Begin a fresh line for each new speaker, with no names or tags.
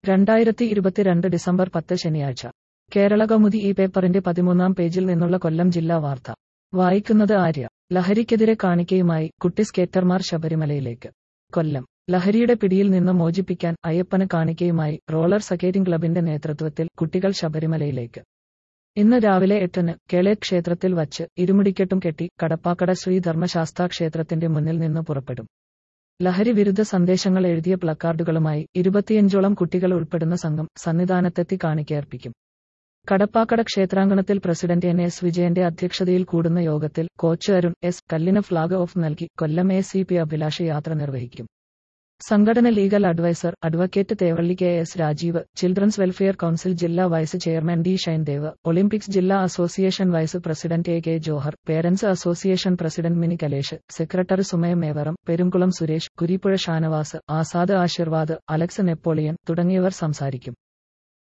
രണ്ടായിരത്തി ഇരുപത്തിരണ്ട് ഡിസംബർ പത്ത് ശനിയാഴ്ച കേരള കൗമുദി ഈ പേപ്പറിന്റെ പതിമൂന്നാം പേജിൽ നിന്നുള്ള കൊല്ലം ജില്ലാ വാർത്ത വായിക്കുന്നത് ആര്യ ലഹരിക്കെതിരെ കാണിക്കയുമായി കുട്ടി സ്കേറ്റർമാർ ശബരിമലയിലേക്ക് കൊല്ലം ലഹരിയുടെ പിടിയിൽ നിന്ന് മോചിപ്പിക്കാൻ അയ്യപ്പന് കാണിക്കയുമായി റോളർ സക്കേറ്റിംഗ് ക്ലബിന്റെ നേതൃത്വത്തിൽ കുട്ടികൾ ശബരിമലയിലേക്ക് ഇന്ന് രാവിലെ എട്ടിന് കേളേ ക്ഷേത്രത്തിൽ വച്ച് ഇരുമുടിക്കെട്ടും കെട്ടി കടപ്പാക്കട ശ്രീ ധർമ്മശാസ്താ ക്ഷേത്രത്തിന്റെ മുന്നിൽ നിന്ന് പുറപ്പെടും ലഹരി വിരുദ്ധ സന്ദേശങ്ങൾ എഴുതിയ പ്ലക്കാർഡുകളുമായി ഇരുപത്തിയഞ്ചോളം കുട്ടികൾ ഉൾപ്പെടുന്ന സംഘം സന്നിധാനത്തെത്തി കാണിക്കയർപ്പിക്കും കടപ്പാക്കട ക്ഷേത്രാങ്കണത്തിൽ പ്രസിഡന്റ് എൻ എസ് വിജയന്റെ അധ്യക്ഷതയിൽ കൂടുന്ന യോഗത്തിൽ കോച്ച് അരുൺ എസ് കല്ലിന് ഫ്ളാഗ് ഓഫ് നൽകി Kollam A C P Abhilasha യാത്ര നിർവഹിക്കും സംഘടന legal adviser advocate Thevally K S Rajeev children's welfare council ജില്ലാ vice chairman D Shaindev Olympics ജില്ലാ association vice president A K Johar parents association president Mini Kalesh secretary Sumaya Mevaram Perumkulam Suresh Kurippuzha Shanavas Azad Asheervad Alex Napoleon തുടങ്ങിയവർ സംസാരിക്കും